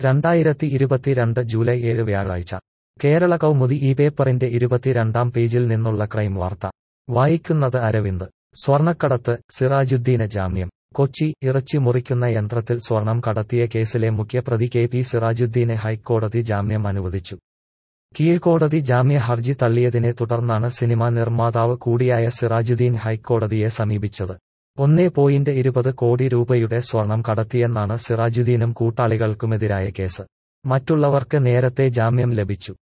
രണ്ടായിരത്തി ഇരുപത്തിരണ്ട് ജൂലൈ ഏഴ് വ്യാഴാഴ്ച കേരള കൗമുദി ഈ പേപ്പറിന്റെ ഇരുപത്തിരണ്ടാം പേജിൽ നിന്നുള്ള ക്രൈം വാർത്ത വായിക്കുന്നത് അരവിന്ദ് സ്വർണക്കടത്ത് സിറാജുദ്ദീന് ജാമ്യം കൊച്ചി ഇറച്ചി മുറിക്കുന്ന യന്ത്രത്തിൽ സ്വർണം കടത്തിയ കേസിലെ മുഖ്യപ്രതി കെ പി സിറാജുദ്ദീന് ഹൈക്കോടതി ജാമ്യം അനുവദിച്ചു കീഴ്ക്കോടതി ജാമ്യ ഹർജി തള്ളിയതിനെ തുടർന്നാണ് സിനിമാ നിർമ്മാതാവ് കൂടിയായ സിറാജുദ്ദീൻ ഹൈക്കോടതിയെ സമീപിച്ചത് ഒന്നേ പോയിന്റ് ഇരുപത് കോടി രൂപയുടെ സ്വർണം കടത്തിയെന്നാണ് സിറാജുദ്ദീനും കൂട്ടാളികൾക്കുമെതിരായ കേസ് മറ്റുള്ളവർക്ക് നേരത്തെ ജാമ്യം ലഭിച്ചു